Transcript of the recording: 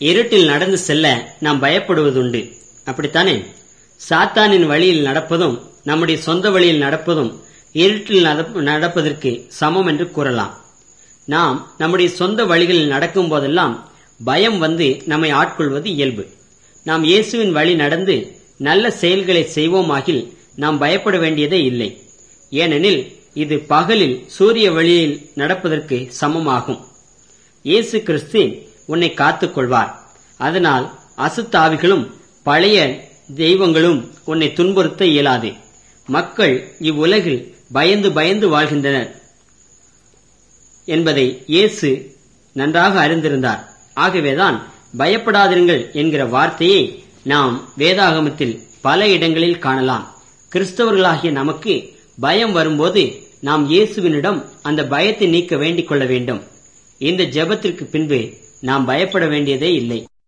இருட்டில் நடந்து செல்ல நாம் பயப்படுவதுண்டு அப்படித்தானே சாத்தானின் வழியில் நடப்பதும் நம்முடைய சொந்த வழியில் நடப்பதும் இருட்டில் நடப்ப- நடப்பதற்கு சமம் என்று கூறலாம் நாம் நம்முடைய சொந்த வழிகளில் நடக்கும் போதெல்லாம் பயம் வந்து நம்மை ஆட்கொள்வது இயல்பு நாம் இயேசுவின் வழி நடந்து நல்ல செயல்களை செய்வோமாகில் நாம் பயப்பட வேண்டியதே இல்லை ஏனெனில் இது பகலில் சூரிய வழியில் நடப்பதற்கு சமமாகும் இயேசு கிறிஸ்து உன்னை காத்துக் கொள்வார் அதனால் அசுத்தாவிகளும் பழைய தெய்வங்களும் உன்னை துன்புறுத்த இயலாது மக்கள் இவ்வுலகில் பயந்து பயந்து வாழ்கின்றனர் என்பதை இயேசு நன்றாக அறிந்திருந்தார் ஆகவேதான் பயப்படாதிருங்கள் என்கிற வார்த்தையை நாம் வேதாகமத்தில் பல இடங்களில் காணலாம் கிறிஸ்தவர்களாகிய நமக்கு பயம் வரும்போது நாம் இயேசுவினிடம் அந்த பயத்தை நீக்க வேண்டிக் கொள்ள வேண்டும் இந்த ஜெபத்திற்கு பின்பு நாம் பயப்பட வேண்டியதே இல்லை